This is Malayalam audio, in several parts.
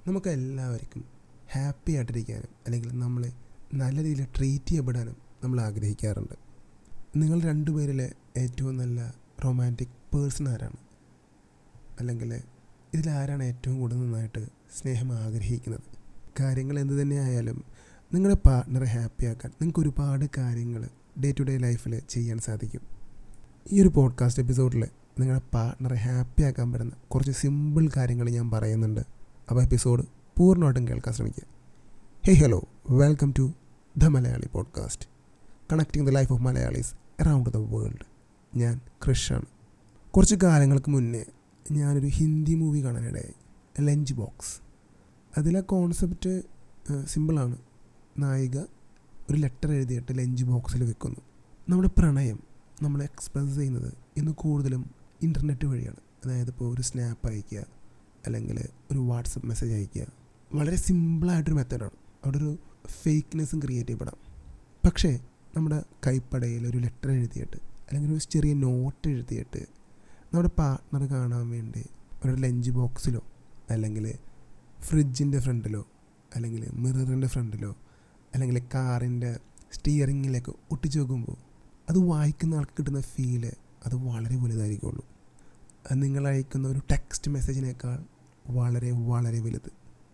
നമുക്ക് എല്ലാവർക്കും ഹാപ്പി ആയിട്ടിരിക്കാനും അല്ലെങ്കിൽ നമ്മളെ നല്ല രീതിയിൽ ട്രീറ്റ് ചെയ്യപ്പെടാനും നമ്മൾ ആഗ്രഹിക്കാറുണ്ട് നിങ്ങൾ രണ്ടുപേരിലെ ഏറ്റവും നല്ല റൊമാൻറ്റിക് പേഴ്സൺ ആരാണ് അല്ലെങ്കിൽ ഇതിലാരാണ് ഏറ്റവും കൂടുതൽ നന്നായിട്ട് സ്നേഹം ആഗ്രഹിക്കുന്നത് കാര്യങ്ങൾ എന്ത് തന്നെ ആയാലും നിങ്ങളുടെ പാർട്ട്ണറെ ഹാപ്പിയാക്കാൻ നിങ്ങൾക്ക് ഒരുപാട് കാര്യങ്ങൾ ഡേ ടു ഡേ ലൈഫിൽ ചെയ്യാൻ സാധിക്കും ഈ ഒരു പോഡ്കാസ്റ്റ് എപ്പിസോഡിൽ നിങ്ങളുടെ പാർട്ട്ണറെ ഹാപ്പിയാക്കാൻ പറ്റുന്ന കുറച്ച് സിമ്പിൾ കാര്യങ്ങൾ ഞാൻ പറയുന്നുണ്ട് അപ്പോൾ എപ്പിസോഡ് പൂർണ്ണമായിട്ടും കേൾക്കാൻ ശ്രമിക്കുക hey hello welcome to the Malayali podcast connecting the life of Malayalis around the world ഞാൻ ക്രിഷാണ് കുറച്ച് കാലങ്ങൾക്ക് മുന്നേ ഞാനൊരു ഹിന്ദി മൂവി കാണാനിടയായി ലഞ്ച് ബോക്സ് അതിലെ കോൺസെപ്റ്റ് സിമ്പിളാണ് നായിക ഒരു ലെറ്റർ എഴുതിയിട്ട് ലഞ്ച് ബോക്സിൽ വെക്കുന്നു നമ്മുടെ പ്രണയം നമ്മൾ എക്സ്പ്രസ് ചെയ്യുന്നത് ഇന്ന് കൂടുതലും ഇൻ്റർനെറ്റ് വഴിയാണ് അതായത് ഇപ്പോൾ ഒരു സ്നാപ്പ് അയയ്ക്കുക അല്ലെങ്കിൽ ഒരു വാട്സപ്പ് മെസ്സേജ് അയയ്ക്കുക വളരെ സിമ്പിളായിട്ടൊരു മെത്തേഡാണ് അവിടെ ഒരു ഫേക്ക്നെസ്സും ക്രിയേറ്റ് ചെയ്യപ്പെടാം പക്ഷേ നമ്മുടെ കൈപ്പടയിൽ ഒരു ലെറ്റർ എഴുതിയിട്ട് അല്ലെങ്കിൽ ഒരു ചെറിയ നോട്ട് എഴുതിയിട്ട് നമ്മുടെ പാർട്ട്ണർ കാണാൻ വേണ്ടി ഒരു ലഞ്ച് ബോക്സിലോ അല്ലെങ്കിൽ ഫ്രിഡ്ജിൻ്റെ ഫ്രണ്ടിലോ അല്ലെങ്കിൽ മിററിൻ്റെ ഫ്രണ്ടിലോ അല്ലെങ്കിൽ കാറിൻ്റെ സ്റ്റിയറിങ്ങിലേക്ക് ഒട്ടിച്ച് വെക്കുമ്പോൾ അത് വായിക്കുന്ന ആൾക്ക് കിട്ടുന്ന ഫീല് അത് വളരെ വലുതായിരിക്കുള്ളൂ അത് നിങ്ങൾ അയക്കുന്ന ഒരു ടെക്സ്റ്റ് മെസ്സേജിനേക്കാൾ വളരെ വളരെ വലുത്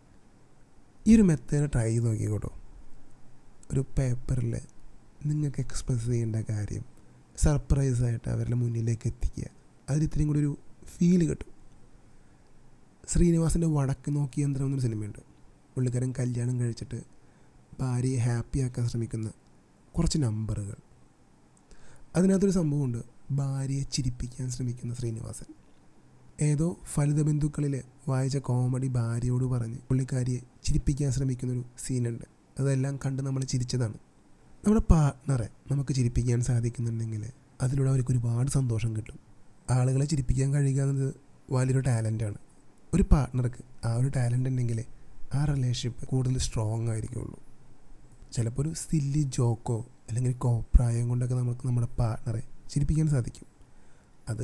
ഈ ഒരു മെത്തേഡ് ട്രൈ ചെയ്ത് നോക്കിക്കോട്ടോ ഒരു പേപ്പറിൽ നിങ്ങൾക്ക് എക്സ്പ്രസ് ചെയ്യേണ്ട കാര്യം സർപ്രൈസായിട്ട് അവരുടെ മുന്നിലേക്ക് എത്തിക്കുക അതിൽ ഇത്രയും കൂടി ഒരു ഫീല് കിട്ടും ശ്രീനിവാസിൻ്റെ വടക്ക് നോക്കി യന്ത്രം എന്നൊരു സിനിമയുണ്ട് പുള്ളിക്കാരൻ കല്യാണം കഴിച്ചിട്ട് ഭാര്യയെ ഹാപ്പിയാക്കാൻ ശ്രമിക്കുന്ന കുറച്ച് നമ്പറുകൾ അതിനകത്തൊരു സംഭവമുണ്ട് ഭാര്യയെ ചിരിപ്പിക്കാൻ ശ്രമിക്കുന്ന ശ്രീനിവാസൻ ഏതോ ഫലിത ബന്ധുക്കളിൽ വായിച്ച കോമഡി ഭാര്യയോട് പറഞ്ഞ് പുള്ളിക്കാരിയെ ചിരിപ്പിക്കാൻ ശ്രമിക്കുന്നൊരു സീനുണ്ട് അതെല്ലാം കണ്ട് നമ്മൾ ചിരിച്ചതാണ് നമ്മുടെ പാർട്ട്ണറെ നമുക്ക് ചിരിപ്പിക്കാൻ സാധിക്കുന്നുണ്ടെങ്കിൽ അതിലൂടെ അവർക്ക് ഒരുപാട് സന്തോഷം കിട്ടും ആളുകളെ ചിരിപ്പിക്കാൻ കഴിയുക എന്നത് വലിയൊരു ടാലൻ്റാണ് ഒരു പാർട്ട്ണർക്ക് ആ ഒരു ടാലൻ്റ് ഉണ്ടെങ്കിൽ ആ റിലേഷൻഷിപ്പ് കൂടുതൽ സ്ട്രോങ് ആയിരിക്കുള്ളൂ ചിലപ്പോൾ ഒരു സില്ലി ജോക്കോ അല്ലെങ്കിൽ കോപ്രായം കൊണ്ടൊക്കെ നമുക്ക് നമ്മുടെ പാർട്ട്ണറെ ചിരിപ്പിക്കാൻ സാധിക്കും അത്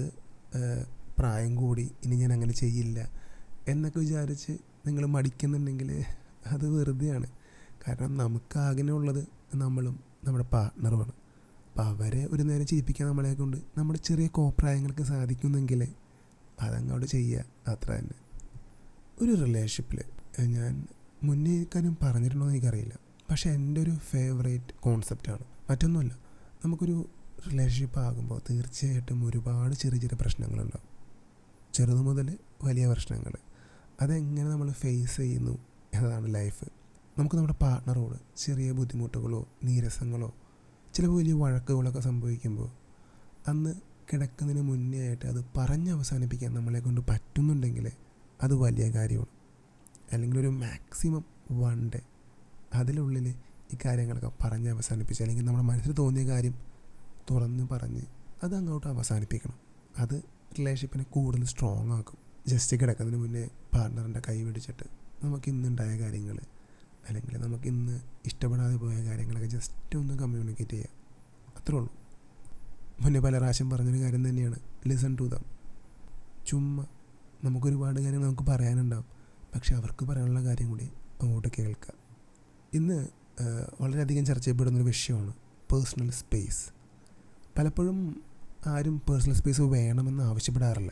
പ്രായം കൂടി ഇനി ഞാൻ അങ്ങനെ ചെയ്യില്ല എന്നൊക്കെ വിചാരിച്ച് നിങ്ങൾ മടിക്കുന്നുണ്ടെങ്കിൽ അത് വെറുതെയാണ് കാരണം നമുക്ക് ആഗ്രഹമുള്ളത് നമ്മളും നമ്മുടെ പാർട്ട്ണറുമാണ് അപ്പോൾ അവരെ ഒരു നേരം ചിരിപ്പിക്കാൻ നമ്മളെ കൊണ്ട് നമ്മുടെ ചെറിയ കോപ്രായങ്ങൾക്ക് സാധിക്കുന്നെങ്കിൽ അതങ്ങോട്ട് ചെയ്യുക അത്ര തന്നെ ഒരു റിലേഷൻഷിപ്പിൽ ഞാൻ മുന്നേ കാര്യം പറഞ്ഞിട്ടുണ്ടോ എന്ന് എനിക്കറിയില്ല പക്ഷേ എൻ്റെ ഒരു ഫേവറേറ്റ് കോൺസെപ്റ്റാണ് മറ്റൊന്നുമല്ല നമുക്കൊരു റിലേഷൻഷിപ്പ് ആകുമ്പോൾ തീർച്ചയായിട്ടും ഒരുപാട് ചെറിയ ചെറിയ പ്രശ്നങ്ങളുണ്ടാവും ചെറുത് മുതൽ വലിയ പ്രശ്നങ്ങൾ അതെങ്ങനെ നമ്മൾ ഫേസ് ചെയ്യുന്നു എന്നതാണ് ലൈഫ് നമുക്ക് നമ്മുടെ പാർട്ട്ണറോട് ചെറിയ ബുദ്ധിമുട്ടുകളോ നീരസങ്ങളോ ചിലപ്പോൾ വലിയ വഴക്കുകളൊക്കെ സംഭവിക്കുമ്പോൾ അന്ന് കിടക്കുന്നതിന് മുന്നേ ആയിട്ട് അത് പറഞ്ഞ് അവസാനിപ്പിക്കാൻ നമ്മളെ കൊണ്ട് പറ്റുന്നുണ്ടെങ്കിൽ അത് വലിയ കാര്യമാണ് അല്ലെങ്കിൽ ഒരു മാക്സിമം വൺ ഡേ അതിനുള്ളിൽ ഈ കാര്യങ്ങളൊക്കെ പറഞ്ഞ് അവസാനിപ്പിച്ച് അല്ലെങ്കിൽ നമ്മുടെ മനസ്സിൽ തോന്നിയ കാര്യം തുറന്ന് പറഞ്ഞ് അത് അങ്ങോട്ട് അവസാനിപ്പിക്കണം അത് റിലേഷൻഷിപ്പിനെ കൂടുതൽ സ്ട്രോങ് ആക്കും ജസ്റ്റ് കിടക്കുന്നതിന് മുന്നേ പാർട്ട്ണറിൻ്റെ കൈ പിടിച്ചിട്ട് നമുക്ക് ഇന്നുണ്ടായ കാര്യങ്ങൾ അല്ലെങ്കിൽ നമുക്ക് ഇന്ന് ഇഷ്ടപ്പെടാതെ പോയ കാര്യങ്ങളൊക്കെ ജസ്റ്റ് ഒന്ന് കമ്മ്യൂണിക്കേറ്റ് ചെയ്യുക അത്രേ ഉള്ളൂ മുന്നേ പല പ്രാവശ്യം പറഞ്ഞൊരു കാര്യം തന്നെയാണ് ലിസൺ ടു ദം ചുമ്മാ നമുക്കൊരുപാട് കാര്യങ്ങൾ നമുക്ക് പറയാനുണ്ടാവും പക്ഷെ അവർക്ക് പറയാനുള്ള കാര്യം കൂടി അങ്ങോട്ട് കേൾക്കുക ഇന്ന് വളരെയധികം ചർച്ച ചെയ്യപ്പെടുന്നൊരു വിഷയമാണ് പേഴ്സണൽ സ്പേസ് പലപ്പോഴും ആരും പേഴ്സണൽ സ്പേസ് വേണമെന്ന് ആവശ്യപ്പെടാറില്ല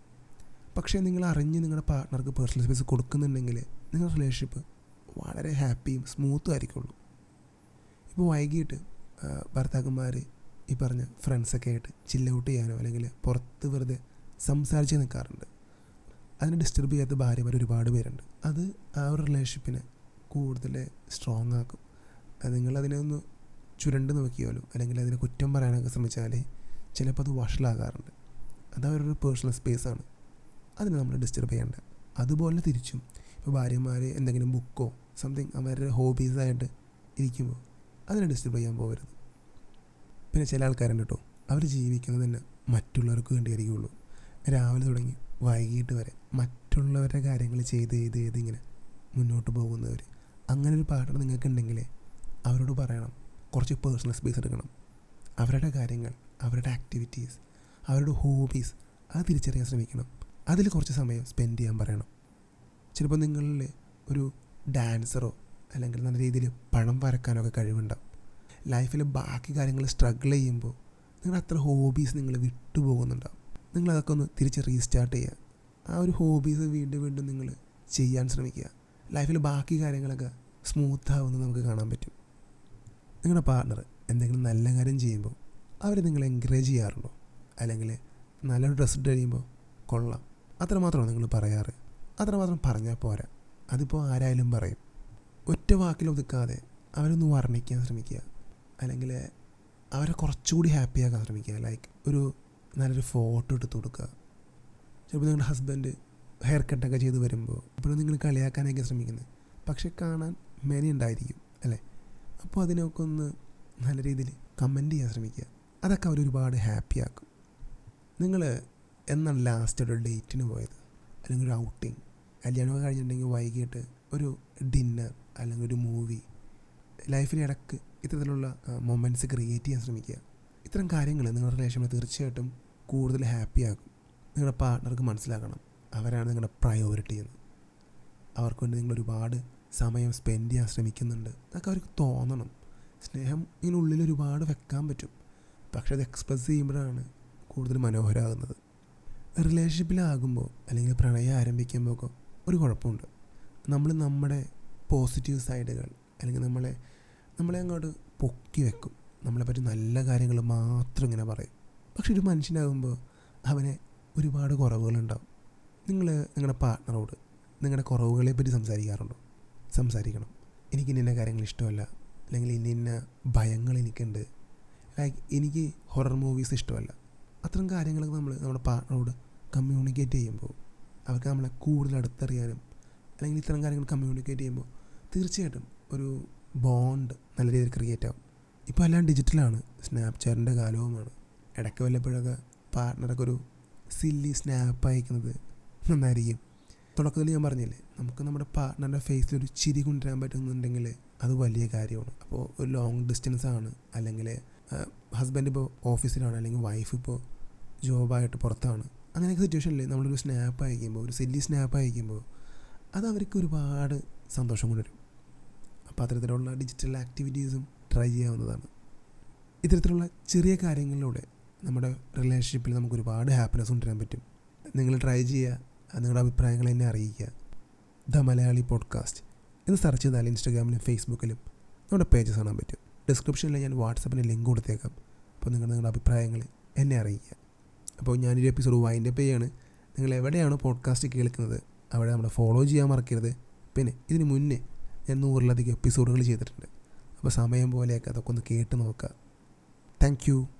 പക്ഷേ നിങ്ങൾ അറിഞ്ഞ് നിങ്ങളുടെ പാർട്ട്ണർക്ക് പേഴ്സണൽ സ്പേസ് കൊടുക്കുന്നുണ്ടെങ്കിൽ നിങ്ങളുടെ റിലേഷൻഷിപ്പ് വളരെ ഹാപ്പിയും സ്മൂത്തും ആയിരിക്കുള്ളൂ ഇപ്പോൾ വൈകിട്ട് ഭർത്താക്കന്മാർ ഈ പറഞ്ഞ ഫ്രണ്ട്സൊക്കെ ആയിട്ട് ചില്ല ഔട്ട് ചെയ്യാനോ അല്ലെങ്കിൽ പുറത്ത് വെറുതെ സംസാരിച്ച് നിൽക്കാറുണ്ട് അതിനെ ഡിസ്റ്റർബ് ചെയ്യാത്ത ഭാര്യമാർ ഒരുപാട് പേരുണ്ട് അത് ആ ഒരു റിലേഷൻഷിപ്പിനെ കൂടുതൽ സ്ട്രോങ് ആക്കും അത് നിങ്ങളതിനെ ഒന്ന് ചുരണ്ട് നോക്കിയാലോ അല്ലെങ്കിൽ അതിനെ കുറ്റം പറയാനൊക്കെ ശ്രമിച്ചാൽ ചിലപ്പോൾ അത് വഷളാകാറുണ്ട് അത് അവരുടെ പേഴ്സണൽ സ്പേസാണ് അതിനെ നമ്മൾ ഡിസ്റ്റർബ് ചെയ്യേണ്ട അതുപോലെ തിരിച്ചും ഇപ്പോൾ ഭാര്യമാർ എന്തെങ്കിലും ബുക്കോ സംതിങ് അവരുടെ ഹോബീസായിട്ട് ഇരിക്കുമ്പോൾ അതിനെ ഡിസ്റ്റർബ് ചെയ്യാൻ പോകരുത് പിന്നെ ചില ആൾക്കാരുണ്ട് കേട്ടോ അവർ ജീവിക്കുന്നത് തന്നെ മറ്റുള്ളവർക്ക് വേണ്ടിയായിരിക്കുള്ളൂ രാവിലെ തുടങ്ങി വൈകിട്ട് വരെ മറ്റുള്ളവരുടെ കാര്യങ്ങൾ ചെയ്ത് ചെയ്ത് ചെയ്ത് ഇങ്ങനെ മുന്നോട്ട് പോകുന്നവർ അങ്ങനെ ഒരു പാർട്ണർ നിങ്ങൾക്കുണ്ടെങ്കിൽ അവരോട് പറയണം കുറച്ച് പേഴ്സണൽ സ്പേസ് എടുക്കണം അവരുടെ കാര്യങ്ങൾ അവരുടെ ആക്ടിവിറ്റീസ് അവരുടെ ഹോബീസ് അത് തിരിച്ചറിയാൻ ശ്രമിക്കണം അതിൽ കുറച്ച് സമയം സ്പെൻഡ് ചെയ്യാൻ പറയണം ചിലപ്പോൾ നിങ്ങളിൽ ഒരു ഡാൻസറോ അല്ലെങ്കിൽ നല്ല രീതിയിൽ പണം വരക്കാനൊക്കെ കഴിവുണ്ടാവും ലൈഫിൽ ബാക്കി കാര്യങ്ങൾ സ്ട്രഗിൾ ചെയ്യുമ്പോൾ നിങ്ങളുടെ അത്ര ഹോബീസ് നിങ്ങൾ വിട്ടുപോകുന്നുണ്ടാവും നിങ്ങളതൊക്കെ ഒന്ന് തിരിച്ച് റീസ്റ്റാർട്ട് ചെയ്യുക ആ ഒരു ഹോബീസ് വീണ്ടും വീണ്ടും നിങ്ങൾ ചെയ്യാൻ ശ്രമിക്കുക ലൈഫിൽ ബാക്കി കാര്യങ്ങളൊക്കെ സ്മൂത്ത് ആവുന്നത് നമുക്ക് കാണാൻ പറ്റും നിങ്ങളുടെ പാർട്ണർ എന്തെങ്കിലും നല്ല കാര്യം ചെയ്യുമ്പോൾ അവർ നിങ്ങളെ എൻകറേജ് ചെയ്യാറുണ്ടോ അല്ലെങ്കിൽ നല്ലൊരു ഡ്രസ്സ് ഇട്ട് കഴിയുമ്പോൾ കൊള്ളാം അത്രമാത്രമാണ് നിങ്ങൾ പറയാറ് അത്രമാത്രം പറഞ്ഞാൽ പോരാ അതിപ്പോൾ ആരായാലും പറയും ഒറ്റ വാക്കിൽ ഒതുക്കാതെ അവരൊന്ന് വർണ്ണിക്കാൻ ശ്രമിക്കുക അല്ലെങ്കിൽ അവരെ കുറച്ചുകൂടി ഹാപ്പിയാക്കാൻ ശ്രമിക്കുക ലൈക്ക് ഒരു നല്ലൊരു ഫോട്ടോ എടുത്ത് കൊടുക്കുക ചിലപ്പോൾ നിങ്ങളുടെ ഹസ്ബൻഡ് ഹെയർ കട്ടൊക്കെ ചെയ്ത് വരുമ്പോൾ ഇപ്പോഴും നിങ്ങൾ കളിയാക്കാനൊക്കെ ശ്രമിക്കുന്നത് പക്ഷെ കാണാൻ മെനി ഉണ്ടായിരിക്കും അല്ലേ അപ്പോൾ അതിനൊക്കെ ഒന്ന് നല്ല രീതിയിൽ കമൻറ്റ് ചെയ്യാൻ ശ്രമിക്കുക അതൊക്കെ അവരൊരുപാട് ഹാപ്പിയാക്കും നിങ്ങൾ എന്നാണ് ലാസ്റ്റ് ഒരു ഡേറ്റിന് പോയത് അല്ലെങ്കിൽ ഒരു ഔട്ടിങ് കല്യാണമൊക്കെ കഴിഞ്ഞിട്ടുണ്ടെങ്കിൽ വൈകിട്ട് ഒരു ഡിന്നർ അല്ലെങ്കിൽ ഒരു മൂവി ലൈഫിൽ ഇടക്ക് ഇത്തരത്തിലുള്ള മൊമെൻറ്റ്സ് ക്രിയേറ്റ് ചെയ്യാൻ ശ്രമിക്കുക ഇത്തരം കാര്യങ്ങൾ നിങ്ങളുടെ റിലേഷനെ തീർച്ചയായിട്ടും കൂടുതൽ ഹാപ്പിയാക്കും നിങ്ങളുടെ പാർട്ട്ണർക്ക് മനസ്സിലാക്കണം അവരാണ് നിങ്ങളുടെ പ്രയോറിറ്റി എന്ന് അവർക്ക് വേണ്ടി നിങ്ങൾ ഒരുപാട് സമയം സ്പെൻഡ് ചെയ്യാൻ ശ്രമിക്കുന്നുണ്ട് അതൊക്കെ അവർക്ക് തോന്നണം സ്നേഹം ഇങ്ങനെ ഉള്ളിൽ ഒരുപാട് വെക്കാൻ പറ്റും പക്ഷെ അത് എക്സ്പ്രസ് ചെയ്യുമ്പോഴാണ് കൂടുതൽ മനോഹരമാകുന്നത് റിലേഷൻഷിപ്പിലാകുമ്പോൾ അല്ലെങ്കിൽ പ്രണയം ആരംഭിക്കുമ്പോൾ ഒക്കെ ഒരു കുഴപ്പമുണ്ട് നമ്മൾ നമ്മുടെ പോസിറ്റീവ് സൈഡുകൾ അല്ലെങ്കിൽ നമ്മളെ നമ്മളെ അങ്ങോട്ട് പൊക്കി വെക്കും നമ്മളെപ്പറ്റി നല്ല കാര്യങ്ങൾ മാത്രം ഇങ്ങനെ പറയും പക്ഷെ ഒരു മനുഷ്യനാകുമ്പോൾ അവനെ ഒരുപാട് കുറവുകളുണ്ടാവും നിങ്ങൾ നിങ്ങളുടെ പാർട്ട്ണറോട് നിങ്ങളുടെ കുറവുകളെ പറ്റി സംസാരിക്കാറുണ്ടോ സംസാരിക്കണം എനിക്ക് ഇന്ന കാര്യങ്ങൾ ഇഷ്ടമല്ല അല്ലെങ്കിൽ ഇന്ന ഇന്ന ഭയങ്ങൾ എനിക്കുണ്ട് ലൈക്ക് എനിക്ക് ഹൊറർ മൂവീസ് ഇഷ്ടമല്ല അത്തരം കാര്യങ്ങളൊക്കെ നമ്മൾ നമ്മുടെ പാർട്ട്ണറോട് കമ്മ്യൂണിക്കേറ്റ് ചെയ്യുമ്പോൾ അവർക്ക് നമ്മളെ കൂടുതൽ അടുത്തറിയാനും അല്ലെങ്കിൽ ഇത്തരം കാര്യങ്ങൾ കമ്മ്യൂണിക്കേറ്റ് ചെയ്യുമ്പോൾ തീർച്ചയായിട്ടും ഒരു ബോണ്ട് നല്ല രീതിയിൽ ക്രിയേറ്റ് ആവും ഇപ്പോൾ എല്ലാം ഡിജിറ്റലാണ് സ്നാപ്ചാറ്റിൻ്റെ കാലവുമാണ് ഇടയ്ക്ക് വല്ലപ്പോഴൊക്കെ പാർട്ട്ണറൊക്കെ ഒരു സില്ലി സ്നാപ്പ് അയക്കുന്നത് നന്നായിരിക്കും തുടക്കത്തിൽ ഞാൻ പറഞ്ഞില്ലേ നമുക്ക് നമ്മുടെ പാർട്ട്ണറിൻ്റെ ഫേസിൽ ഒരു ചിരി കൊണ്ടുവരാൻ പറ്റുന്നുണ്ടെങ്കിൽ അത് വലിയ കാര്യമാണ് അപ്പോൾ ഒരു ലോങ് ഡിസ്റ്റൻസ് ആണ് അല്ലെങ്കിൽ ഹസ്ബൻഡ് ഇപ്പോൾ ഓഫീസിലാണ് അല്ലെങ്കിൽ വൈഫ് ഇപ്പോൾ ജോബായിട്ട് പുറത്താണ് അങ്ങനെയൊക്കെ സിറ്റുവേഷനിൽ നമ്മളൊരു സ്നാപ്പ് അയക്കുമ്പോൾ ഒരു സില്ലി സ്നാപ്പ് അയക്കുമ്പോൾ അത് അവർക്ക് ഒരുപാട് സന്തോഷം കൊണ്ടുവരും അപ്പോൾ അത്തരത്തിലുള്ള ഡിജിറ്റൽ ആക്ടിവിറ്റീസും ട്രൈ ചെയ്യാവുന്നതാണ് ഇത്തരത്തിലുള്ള ചെറിയ കാര്യങ്ങളിലൂടെ നമ്മുടെ റിലേഷൻഷിപ്പിൽ നമുക്ക് ഒരുപാട് ഹാപ്പിനെസ് കൊണ്ടുവരാൻ പറ്റും നിങ്ങൾ ട്രൈ ചെയ്യുക നിങ്ങളുടെ അഭിപ്രായങ്ങൾ എന്നെ അറിയിക്കുക ദ മലയാളി പോഡ്കാസ്റ്റ് എന്ന് സെർച്ച് ചെയ്താൽ ഇൻസ്റ്റാഗ്രാമിലും ഫേസ്ബുക്കിലും നമ്മുടെ പേജസ് കാണാൻ പറ്റും ഡിസ്ക്രിപ്ഷനിൽ ഞാൻ വാട്സപ്പിന് ലിങ്ക് കൊടുത്തേക്കാം അപ്പോൾ നിങ്ങൾ നിങ്ങളുടെ അഭിപ്രായങ്ങൾ എന്നെ അറിയിക്കുക അപ്പോൾ ഞാനൊരു എപ്പിസോഡ് വൈൻഡ് അപ്പ് ചെയ്യാണ് നിങ്ങൾ എവിടെയാണോ പോഡ്കാസ്റ്റ് കേൾക്കുന്നത് അവിടെ നമ്മളെ ഫോളോ ചെയ്യാൻ മറക്കരുത് പിന്നെ ഇതിന് മുന്നേ ഞാൻ നൂറിലധികം എപ്പിസോഡുകൾ ചെയ്തിട്ടുണ്ട് അപ്പോൾ സമയം പോലെയൊക്കെ അതൊക്കെ ഒന്ന് കേട്ട് നോക്കുക താങ്ക്